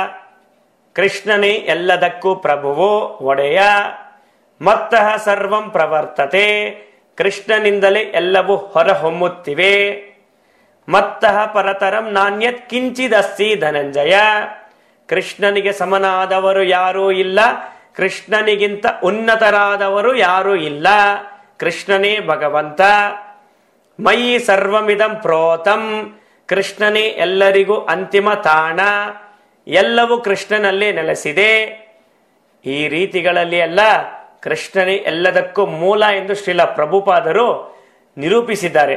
ಕೃಷ್ಣನೇ ಎಲ್ಲದಕ್ಕೂ ಪ್ರಭುವು ಒಡೆಯ ಮತ್ತಃ ಸರ್ವಂ ಪ್ರವರ್ತತೆ ಕೃಷ್ಣನಿಂದಲೇ ಎಲ್ಲವೂ ಹೊರಹೊಮ್ಮುತ್ತಿವೆ ಮತ್ತಃ ಪರತರಂ ನಾಣ್ಯತ್ ಕಿಂಚಿದಸ್ತಿ ಧನಂಜಯ ಕೃಷ್ಣನಿಗೆ ಸಮನಾದವರು ಯಾರೂ ಇಲ್ಲ ಕೃಷ್ಣನಿಗಿಂತ ಉನ್ನತರಾದವರು ಯಾರೂ ಇಲ್ಲ ಕೃಷ್ಣನೇ ಭಗವಂತ ಮಯಿ ಸರ್ವಮಿದಂ ಪ್ರೋತಂ ಕೃಷ್ಣನೇ ಎಲ್ಲರಿಗೂ ಅಂತಿಮ ತಾಣ ಎಲ್ಲವೂ ಕೃಷ್ಣನಲ್ಲೇ ನೆಲೆಸಿದೆ ಈ ರೀತಿಗಳಲ್ಲಿ ಎಲ್ಲ ಕೃಷ್ಣನೇ ಎಲ್ಲದಕ್ಕೂ ಮೂಲ ಎಂದು ಶ್ರೀಲ ಪ್ರಭುಪಾದರು ನಿರೂಪಿಸಿದ್ದಾರೆ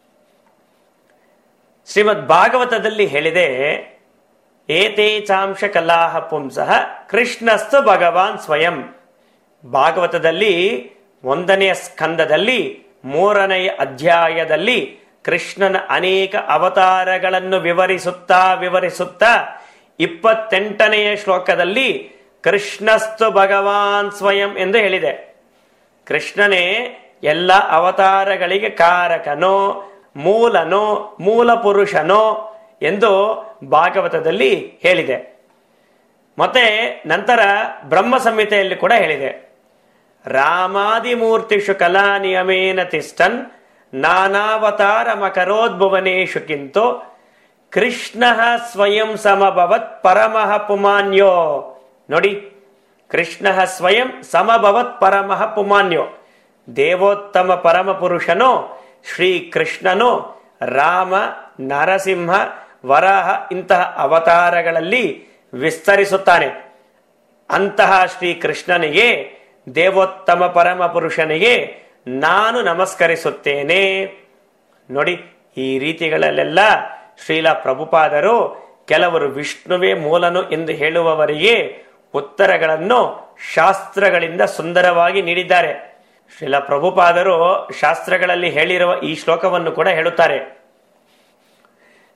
ಶ್ರೀಮದ್ ಭಾಗವತದಲ್ಲಿ ಹೇಳಿದೆ ಏತೇ ಚಾಂಶ ಕಲಾಹ ಪುಂಸಃ ಕೃಷ್ಣಸ್ತು ಭಗವಾನ್ ಸ್ವಯಂ ಭಾಗವತದಲ್ಲಿ ಒಂದನೆಯ ಸ್ಕಂದದಲ್ಲಿ ಮೂರನೆಯ ಅಧ್ಯಾಯದಲ್ಲಿ ಕೃಷ್ಣನ ಅನೇಕ ಅವತಾರಗಳನ್ನು ವಿವರಿಸುತ್ತಾ ವಿವರಿಸುತ್ತಾ ಇಪ್ಪತ್ತೆಂಟನೆಯ ಶ್ಲೋಕದಲ್ಲಿ ಕೃಷ್ಣಸ್ತು ಭಗವಾನ್ ಸ್ವಯಂ ಎಂದು ಹೇಳಿದೆ ಕೃಷ್ಣನೇ ಎಲ್ಲ ಅವತಾರಗಳಿಗೆ ಕಾರಕನೋ ಮೂಲನೋ ಮೂಲ ಪುರುಷನೋ ಎಂದು ಭಾಗವತದಲ್ಲಿ ಹೇಳಿದೆ ಮತ್ತೆ ನಂತರ ಬ್ರಹ್ಮ ಸಂಹಿತೆಯಲ್ಲಿ ಕೂಡ ಹೇಳಿದೆ ರಾಮಾದಿಮೂರ್ತಿಷು ಕಲಾ ನಿಯಮೇನ ತಿಷ್ಟನ್ ನಾನಾವತಾರ ಮಕರೋದ್ಭುವನೇಶು ಕಿಂತು ಕೃಷ್ಣ ಸ್ವಯಂ ಸಮಭವತ್ ಪರಮಃ ಪುಮಾನ್ಯೋ ನೋಡಿ ಕೃಷ್ಣ ಸ್ವಯಂ ಸಮಭವತ್ ಪರಮಃ ಪುಮಾನ್ಯೋ ದೇವೋತ್ತಮ ಪರಮ ಪುರುಷನು ಶ್ರೀ ಕೃಷ್ಣನು ರಾಮ ನರಸಿಂಹ ವರಾಹ ಇಂತಹ ಅವತಾರಗಳಲ್ಲಿ ವಿಸ್ತರಿಸುತ್ತಾನೆ ಅಂತಹ ಶ್ರೀ ಕೃಷ್ಣನಿಗೆ ದೇವೋತ್ತಮ ಪರಮ ಪುರುಷನಿಗೆ ನಾನು ನಮಸ್ಕರಿಸುತ್ತೇನೆ ನೋಡಿ ಈ ರೀತಿಗಳಲ್ಲೆಲ್ಲ ಶ್ರೀಲ ಪ್ರಭುಪಾದರು ಕೆಲವರು ವಿಷ್ಣುವೇ ಮೂಲನು ಎಂದು ಹೇಳುವವರಿಗೆ ಉತ್ತರಗಳನ್ನು ಶಾಸ್ತ್ರಗಳಿಂದ ಸುಂದರವಾಗಿ ನೀಡಿದ್ದಾರೆ ಶ್ರೀಲ ಪ್ರಭುಪಾದರು ಶಾಸ್ತ್ರಗಳಲ್ಲಿ ಹೇಳಿರುವ ಈ ಶ್ಲೋಕವನ್ನು ಕೂಡ ಹೇಳುತ್ತಾರೆ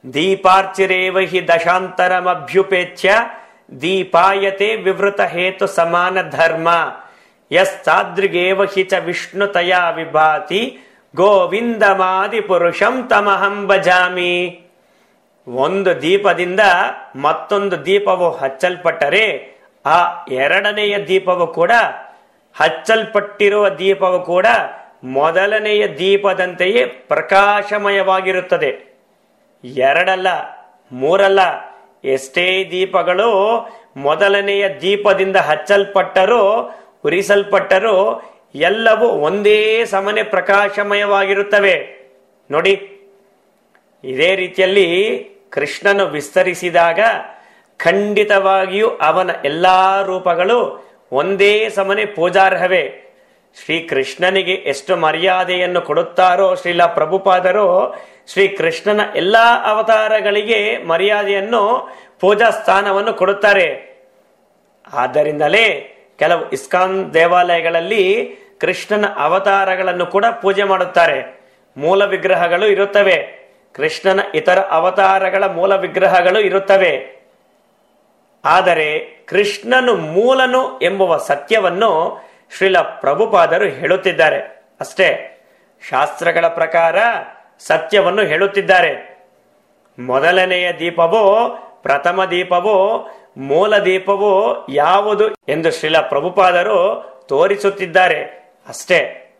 ದೀಪಾರ್ಚಿರೇವ ಹಿ ದಶಾಂತರಮಭ್ಯುಪೇಚ್ಯ ದೀಪಾಯತೆ ವಿವೃತ ಹೇತು ಸಮಾನ ಧರ್ಮ ಯಸ್ತಾದೃಗೇವ ಹಿ ಚ ವಿಷ್ಣುತಯ ವಿಭಾತಿ ಗೋವಿಂದಮಾದಿ ಪುರುಷಂ ತಮಹಂ ಭಜಾಮಿ ಒಂದು ದೀಪದಿಂದ ಮತ್ತೊಂದು ದೀಪವು ಹಚ್ಚಲ್ಪಟ್ಟರೆ ಆ ಎರಡನೆಯ ದೀಪವು ಕೂಡ ಹಚ್ಚಲ್ಪಟ್ಟಿರುವ ದೀಪವು ಕೂಡ ಮೊದಲನೆಯ ದೀಪದಂತೆಯೇ ಪ್ರಕಾಶಮಯವಾಗಿರುತ್ತದೆ ಎರಡಲ್ಲ ಮೂರಲ್ಲ ಎಷ್ಟೇ ದೀಪಗಳು ಮೊದಲನೆಯ ದೀಪದಿಂದ ಹಚ್ಚಲ್ಪಟ್ಟರೂ ಉರಿಸಲ್ಪಟ್ಟರೂ ಎಲ್ಲವೂ ಒಂದೇ ಸಮನೆ ಪ್ರಕಾಶಮಯವಾಗಿರುತ್ತವೆ ನೋಡಿ ಇದೇ ರೀತಿಯಲ್ಲಿ ಕೃಷ್ಣನು ವಿಸ್ತರಿಸಿದಾಗ ಖಂಡಿತವಾಗಿಯೂ ಅವನ ಎಲ್ಲಾ ರೂಪಗಳು ಒಂದೇ ಸಮನೆ ಪೂಜಾರ್ಹವೇ ಶ್ರೀ ಕೃಷ್ಣನಿಗೆ ಎಷ್ಟು ಮರ್ಯಾದೆಯನ್ನು ಕೊಡುತ್ತಾರೋ ಶ್ರೀಲ ಪ್ರಭುಪಾದರು ಶ್ರೀ ಕೃಷ್ಣನ ಎಲ್ಲಾ ಅವತಾರಗಳಿಗೆ ಮರ್ಯಾದೆಯನ್ನು ಪೂಜಾ ಸ್ಥಾನವನ್ನು ಕೊಡುತ್ತಾರೆ ಆದ್ದರಿಂದಲೇ ಕೆಲವು ಇಸ್ಕಾನ್ ದೇವಾಲಯಗಳಲ್ಲಿ ಕೃಷ್ಣನ ಅವತಾರಗಳನ್ನು ಕೂಡ ಪೂಜೆ ಮಾಡುತ್ತಾರೆ ಮೂಲ ವಿಗ್ರಹಗಳು ಇರುತ್ತವೆ ಕೃಷ್ಣನ ಇತರ ಅವತಾರಗಳ ಮೂಲ ವಿಗ್ರಹಗಳು ಇರುತ್ತವೆ ಆದರೆ ಕೃಷ್ಣನು ಮೂಲನು ಎಂಬುವ ಸತ್ಯವನ್ನು ಶ್ರೀಲ ಪ್ರಭುಪಾದರು ಹೇಳುತ್ತಿದ್ದಾರೆ ಅಷ್ಟೇ ಶಾಸ್ತ್ರಗಳ ಪ್ರಕಾರ ಸತ್ಯವನ್ನು ಹೇಳುತ್ತಿದ್ದಾರೆ ಮೊದಲನೆಯ ದೀಪವು ಪ್ರಥಮ ದೀಪವು ಮೂಲ ದೀಪವು ಯಾವುದು ಎಂದು ಶ್ರೀಲ ಪ್ರಭುಪಾದರು ತೋರಿಸುತ್ತಿದ್ದಾರೆ ಅಷ್ಟೇ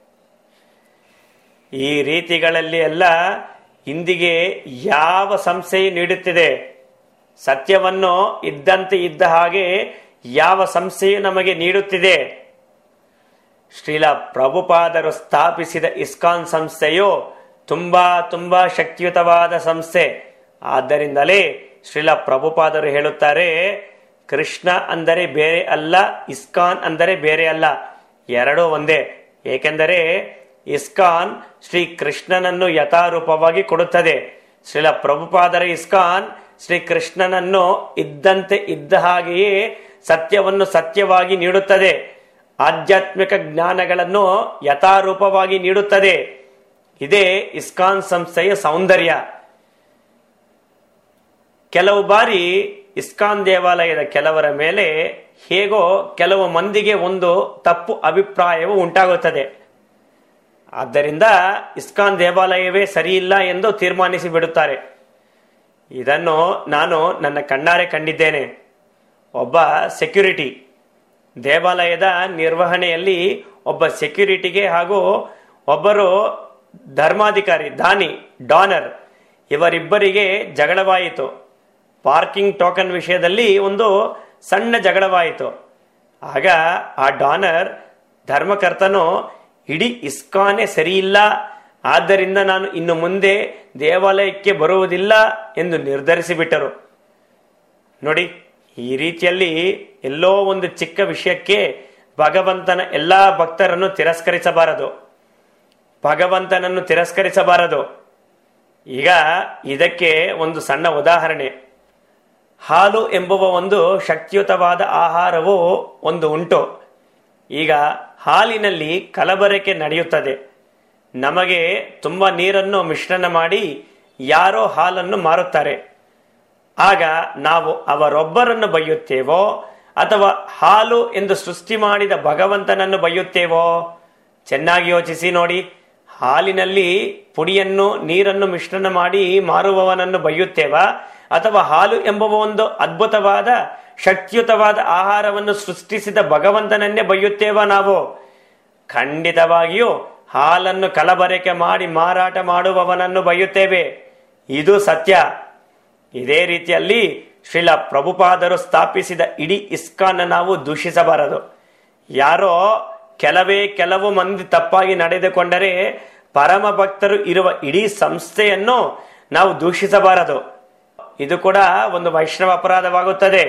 ಈ ರೀತಿಗಳಲ್ಲಿ ಎಲ್ಲ ಇಂದಿಗೆ ಯಾವ ಸಂಸ್ಥೆಯು ನೀಡುತ್ತಿದೆ ಸತ್ಯವನ್ನು ಇದ್ದಂತೆ ಇದ್ದ ಹಾಗೆ ಯಾವ ಸಂಸ್ಥೆಯು ನಮಗೆ ನೀಡುತ್ತಿದೆ ಶ್ರೀಲ ಪ್ರಭುಪಾದರು ಸ್ಥಾಪಿಸಿದ ಇಸ್ಕಾನ್ ಸಂಸ್ಥೆಯು ತುಂಬಾ ತುಂಬಾ ಶಕ್ತಿಯುತವಾದ ಸಂಸ್ಥೆ ಆದ್ದರಿಂದಲೇ ಶ್ರೀಲ ಪ್ರಭುಪಾದರು ಹೇಳುತ್ತಾರೆ ಕೃಷ್ಣ ಅಂದರೆ ಬೇರೆ ಅಲ್ಲ ಇಸ್ಕಾನ್ ಅಂದರೆ ಬೇರೆ ಅಲ್ಲ ಎರಡೂ ಒಂದೇ ಏಕೆಂದರೆ ಇಸ್ಕಾನ್ ಶ್ರೀ ಕೃಷ್ಣನನ್ನು ಯಥಾರೂಪವಾಗಿ ಕೊಡುತ್ತದೆ ಶ್ರೀಲ ಪ್ರಭುಪಾದರ ಇಸ್ಕಾನ್ ಶ್ರೀ ಕೃಷ್ಣನನ್ನು ಇದ್ದಂತೆ ಇದ್ದ ಹಾಗೆಯೇ ಸತ್ಯವನ್ನು ಸತ್ಯವಾಗಿ ನೀಡುತ್ತದೆ ಆಧ್ಯಾತ್ಮಿಕ ಜ್ಞಾನಗಳನ್ನು ಯಥಾರೂಪವಾಗಿ ನೀಡುತ್ತದೆ ಇದೇ ಇಸ್ಕಾನ್ ಸಂಸ್ಥೆಯ ಸೌಂದರ್ಯ ಕೆಲವು ಬಾರಿ ಇಸ್ಕಾನ್ ದೇವಾಲಯದ ಕೆಲವರ ಮೇಲೆ ಹೇಗೋ ಕೆಲವು ಮಂದಿಗೆ ಒಂದು ತಪ್ಪು ಅಭಿಪ್ರಾಯವು ಉಂಟಾಗುತ್ತದೆ ಆದ್ದರಿಂದ ಇಸ್ಕಾನ್ ದೇವಾಲಯವೇ ಸರಿಯಿಲ್ಲ ಎಂದು ತೀರ್ಮಾನಿಸಿ ಬಿಡುತ್ತಾರೆ ಇದನ್ನು ನಾನು ನನ್ನ ಕಣ್ಣಾರೆ ಕಂಡಿದ್ದೇನೆ ಒಬ್ಬ ಸೆಕ್ಯೂರಿಟಿ ದೇವಾಲಯದ ನಿರ್ವಹಣೆಯಲ್ಲಿ ಒಬ್ಬ ಸೆಕ್ಯೂರಿಟಿಗೆ ಹಾಗೂ ಒಬ್ಬರು ಧರ್ಮಾಧಿಕಾರಿ ದಾನಿ ಡಾನರ್ ಇವರಿಬ್ಬರಿಗೆ ಜಗಳವಾಯಿತು ಪಾರ್ಕಿಂಗ್ ಟೋಕನ್ ವಿಷಯದಲ್ಲಿ ಒಂದು ಸಣ್ಣ ಜಗಳವಾಯಿತು ಆಗ ಆ ಡಾನರ್ ಧರ್ಮಕರ್ತನು ಇಡೀ ಇಸ್ಕಾನೇ ಸರಿಯಿಲ್ಲ ಆದ್ದರಿಂದ ನಾನು ಇನ್ನು ಮುಂದೆ ದೇವಾಲಯಕ್ಕೆ ಬರುವುದಿಲ್ಲ ಎಂದು ನಿರ್ಧರಿಸಿಬಿಟ್ಟರು ನೋಡಿ ಈ ರೀತಿಯಲ್ಲಿ ಎಲ್ಲೋ ಒಂದು ಚಿಕ್ಕ ವಿಷಯಕ್ಕೆ ಭಗವಂತನ ಎಲ್ಲಾ ಭಕ್ತರನ್ನು ತಿರಸ್ಕರಿಸಬಾರದು ಭಗವಂತನನ್ನು ತಿರಸ್ಕರಿಸಬಾರದು ಈಗ ಇದಕ್ಕೆ ಒಂದು ಸಣ್ಣ ಉದಾಹರಣೆ ಹಾಲು ಎಂಬುವ ಒಂದು ಶಕ್ತಿಯುತವಾದ ಆಹಾರವು ಒಂದು ಉಂಟು ಈಗ ಹಾಲಿನಲ್ಲಿ ಕಲಬರಕೆ ನಡೆಯುತ್ತದೆ ನಮಗೆ ತುಂಬಾ ನೀರನ್ನು ಮಿಶ್ರಣ ಮಾಡಿ ಯಾರೋ ಹಾಲನ್ನು ಮಾರುತ್ತಾರೆ ಆಗ ನಾವು ಅವರೊಬ್ಬರನ್ನು ಬೈಯುತ್ತೇವೋ ಅಥವಾ ಹಾಲು ಎಂದು ಸೃಷ್ಟಿ ಮಾಡಿದ ಭಗವಂತನನ್ನು ಬೈಯುತ್ತೇವೋ ಚೆನ್ನಾಗಿ ಯೋಚಿಸಿ ನೋಡಿ ಹಾಲಿನಲ್ಲಿ ಪುಡಿಯನ್ನು ನೀರನ್ನು ಮಿಶ್ರಣ ಮಾಡಿ ಮಾರುವವನನ್ನು ಬೈಯುತ್ತೇವಾ ಅಥವಾ ಹಾಲು ಎಂಬುವ ಒಂದು ಅದ್ಭುತವಾದ ಶಕ್ತಿಯುತವಾದ ಆಹಾರವನ್ನು ಸೃಷ್ಟಿಸಿದ ಭಗವಂತನನ್ನೇ ಬೈಯುತ್ತೇವಾ ನಾವು ಖಂಡಿತವಾಗಿಯೂ ಹಾಲನ್ನು ಕಲಬರಕೆ ಮಾಡಿ ಮಾರಾಟ ಮಾಡುವವನನ್ನು ಬೈಯುತ್ತೇವೆ ಇದು ಸತ್ಯ ಇದೇ ರೀತಿಯಲ್ಲಿ ಶ್ರೀಲ ಪ್ರಭುಪಾದರು ಸ್ಥಾಪಿಸಿದ ಇಡೀ ಇಸ್ಕಾನ್ ನಾವು ದೂಷಿಸಬಾರದು ಯಾರೋ ಕೆಲವೇ ಕೆಲವು ಮಂದಿ ತಪ್ಪಾಗಿ ನಡೆದುಕೊಂಡರೆ ಪರಮ ಭಕ್ತರು ಇರುವ ಇಡೀ ಸಂಸ್ಥೆಯನ್ನು ನಾವು ದೂಷಿಸಬಾರದು ಇದು ಕೂಡ ಒಂದು ವೈಷ್ಣವ ಅಪರಾಧವಾಗುತ್ತದೆ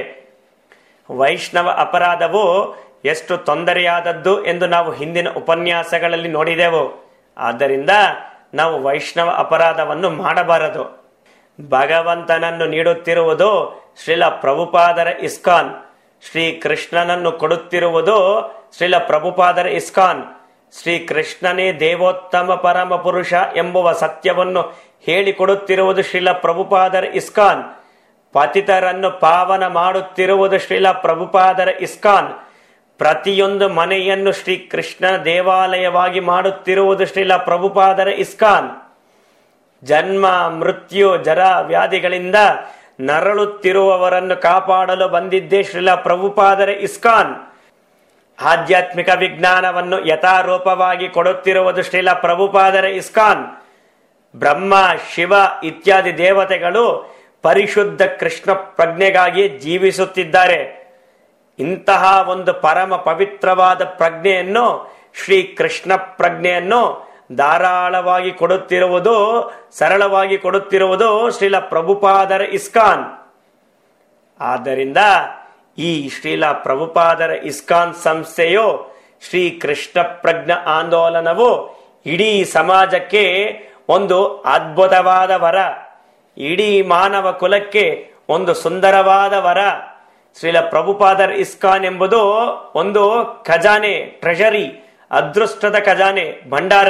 ವೈಷ್ಣವ ಅಪರಾಧವು ಎಷ್ಟು ತೊಂದರೆಯಾದದ್ದು ಎಂದು ನಾವು ಹಿಂದಿನ ಉಪನ್ಯಾಸಗಳಲ್ಲಿ ನೋಡಿದೆವು ಆದ್ದರಿಂದ ನಾವು ವೈಷ್ಣವ ಅಪರಾಧವನ್ನು ಮಾಡಬಾರದು ಭಗವಂತನನ್ನು ನೀಡುತ್ತಿರುವುದು ಶ್ರೀಲ ಪ್ರಭುಪಾದರ ಇಸ್ಕಾನ್ ಶ್ರೀ ಕೃಷ್ಣನನ್ನು ಕೊಡುತ್ತಿರುವುದು ಶ್ರೀಲ ಪ್ರಭುಪಾದರ ಇಸ್ಕಾನ್ ಶ್ರೀ ಕೃಷ್ಣನೇ ದೇವೋತ್ತಮ ಪರಮ ಪುರುಷ ಎಂಬುವ ಸತ್ಯವನ್ನು ಹೇಳಿಕೊಡುತ್ತಿರುವುದು ಶ್ರೀಲ ಪ್ರಭುಪಾದರ ಇಸ್ಕಾನ್ ಪತಿತರನ್ನು ಪಾವನ ಮಾಡುತ್ತಿರುವುದು ಶ್ರೀಲ ಪ್ರಭುಪಾದರ ಇಸ್ಕಾನ್ ಪ್ರತಿಯೊಂದು ಮನೆಯನ್ನು ಶ್ರೀ ಕೃಷ್ಣ ದೇವಾಲಯವಾಗಿ ಮಾಡುತ್ತಿರುವುದು ಶ್ರೀಲ ಪ್ರಭುಪಾದರ ಇಸ್ಕಾನ್ ಜನ್ಮ ಮೃತ್ಯು ಜರ ವ್ಯಾಧಿಗಳಿಂದ ನರಳುತ್ತಿರುವವರನ್ನು ಕಾಪಾಡಲು ಬಂದಿದ್ದೇ ಶ್ರೀಲ ಪ್ರಭುಪಾದರ ಇಸ್ಕಾನ್ ಆಧ್ಯಾತ್ಮಿಕ ವಿಜ್ಞಾನವನ್ನು ಯಥಾರೂಪವಾಗಿ ಕೊಡುತ್ತಿರುವುದು ಶ್ರೀಲ ಪ್ರಭುಪಾದರ ಇಸ್ಕಾನ್ ಬ್ರಹ್ಮ ಶಿವ ಇತ್ಯಾದಿ ದೇವತೆಗಳು ಪರಿಶುದ್ಧ ಕೃಷ್ಣ ಪ್ರಜ್ಞೆಗಾಗಿ ಜೀವಿಸುತ್ತಿದ್ದಾರೆ ಇಂತಹ ಒಂದು ಪರಮ ಪವಿತ್ರವಾದ ಪ್ರಜ್ಞೆಯನ್ನು ಶ್ರೀ ಕೃಷ್ಣ ಪ್ರಜ್ಞೆಯನ್ನು ಧಾರಾಳವಾಗಿ ಕೊಡುತ್ತಿರುವುದು ಸರಳವಾಗಿ ಕೊಡುತ್ತಿರುವುದು ಶ್ರೀಲ ಪ್ರಭುಪಾದರ ಇಸ್ಕಾನ್ ಆದ್ದರಿಂದ ಈ ಶ್ರೀಲ ಪ್ರಭುಪಾದರ ಇಸ್ಕಾನ್ ಸಂಸ್ಥೆಯು ಶ್ರೀ ಕೃಷ್ಣ ಪ್ರಜ್ಞ ಆಂದೋಲನವು ಇಡೀ ಸಮಾಜಕ್ಕೆ ಒಂದು ಅದ್ಭುತವಾದ ವರ ಇಡೀ ಮಾನವ ಕುಲಕ್ಕೆ ಒಂದು ಸುಂದರವಾದ ವರ ಶ್ರೀಲ ಪ್ರಭುಪಾದರ್ ಇಸ್ಕಾನ್ ಎಂಬುದು ಒಂದು ಖಜಾನೆ ಟ್ರೆಷರಿ ಅದೃಷ್ಟದ ಖಜಾನೆ ಭಂಡಾರ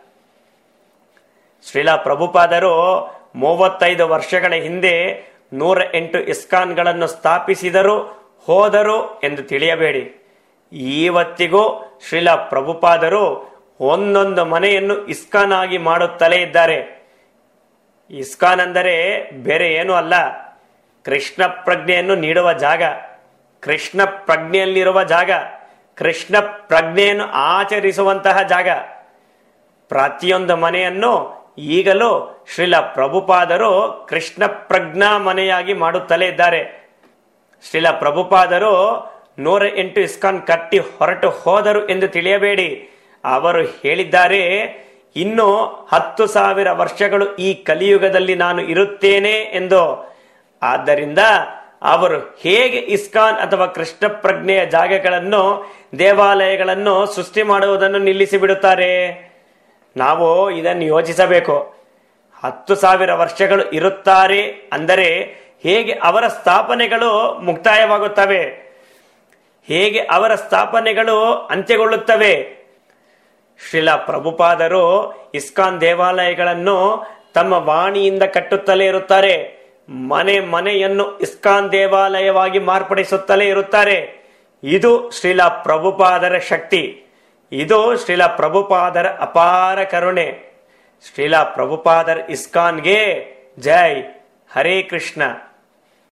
ಶ್ರೀಲ ಪ್ರಭುಪಾದರು ಮೂವತ್ತೈದು ವರ್ಷಗಳ ಹಿಂದೆ ನೂರ ಎಂಟು ಇಸ್ಕಾನ್ಗಳನ್ನು ಸ್ಥಾಪಿಸಿದರು ಹೋದರು ಎಂದು ತಿಳಿಯಬೇಡಿ ಇವತ್ತಿಗೂ ಶ್ರೀಲ ಪ್ರಭುಪಾದರು ಒಂದೊಂದು ಮನೆಯನ್ನು ಇಸ್ಕಾನ್ ಆಗಿ ಮಾಡುತ್ತಲೇ ಇದ್ದಾರೆ ಇಸ್ಕಾನ್ ಅಂದರೆ ಬೇರೆ ಏನೂ ಅಲ್ಲ ಕೃಷ್ಣ ಪ್ರಜ್ಞೆಯನ್ನು ನೀಡುವ ಜಾಗ ಕೃಷ್ಣ ಪ್ರಜ್ಞೆಯಲ್ಲಿರುವ ಜಾಗ ಕೃಷ್ಣ ಪ್ರಜ್ಞೆಯನ್ನು ಆಚರಿಸುವಂತಹ ಜಾಗ ಪ್ರತಿಯೊಂದು ಮನೆಯನ್ನು ಈಗಲೂ ಶ್ರೀಲ ಪ್ರಭುಪಾದರು ಕೃಷ್ಣ ಪ್ರಜ್ಞಾ ಮನೆಯಾಗಿ ಮಾಡುತ್ತಲೇ ಇದ್ದಾರೆ ಶ್ರೀಲ ಪ್ರಭುಪಾದರು ನೂರ ಎಂಟು ಇಸ್ಕಾನ್ ಕಟ್ಟಿ ಹೊರಟು ಹೋದರು ಎಂದು ತಿಳಿಯಬೇಡಿ ಅವರು ಹೇಳಿದ್ದಾರೆ ಇನ್ನು ಹತ್ತು ಸಾವಿರ ವರ್ಷಗಳು ಈ ಕಲಿಯುಗದಲ್ಲಿ ನಾನು ಇರುತ್ತೇನೆ ಎಂದು ಆದ್ದರಿಂದ ಅವರು ಹೇಗೆ ಇಸ್ಕಾನ್ ಅಥವಾ ಕೃಷ್ಣ ಪ್ರಜ್ಞೆಯ ಜಾಗಗಳನ್ನು ದೇವಾಲಯಗಳನ್ನು ಸೃಷ್ಟಿ ಮಾಡುವುದನ್ನು ನಿಲ್ಲಿಸಿ ಬಿಡುತ್ತಾರೆ ನಾವು ಇದನ್ನು ಯೋಚಿಸಬೇಕು ಹತ್ತು ಸಾವಿರ ವರ್ಷಗಳು ಇರುತ್ತಾರೆ ಅಂದರೆ ಹೇಗೆ ಅವರ ಸ್ಥಾಪನೆಗಳು ಮುಕ್ತಾಯವಾಗುತ್ತವೆ ಹೇಗೆ ಅವರ ಸ್ಥಾಪನೆಗಳು ಅಂತ್ಯಗೊಳ್ಳುತ್ತವೆ ಶ್ರೀಲ ಪ್ರಭುಪಾದರು ಇಸ್ಕಾನ್ ದೇವಾಲಯಗಳನ್ನು ತಮ್ಮ ವಾಣಿಯಿಂದ ಕಟ್ಟುತ್ತಲೇ ಇರುತ್ತಾರೆ ಮನೆ ಮನೆಯನ್ನು ಇಸ್ಕಾನ್ ದೇವಾಲಯವಾಗಿ ಮಾರ್ಪಡಿಸುತ್ತಲೇ ಇರುತ್ತಾರೆ ಇದು ಶ್ರೀಲ ಪ್ರಭುಪಾದರ ಶಕ್ತಿ ಇದು ಶ್ರೀಲ ಪ್ರಭುಪಾದರ ಅಪಾರ ಕರುಣೆ ಶ್ರೀಲ ಪ್ರಭುಪಾದರ್ ಇಸ್ಕಾನ್ಗೆ ಜೈ ಹರೇ ಕೃಷ್ಣ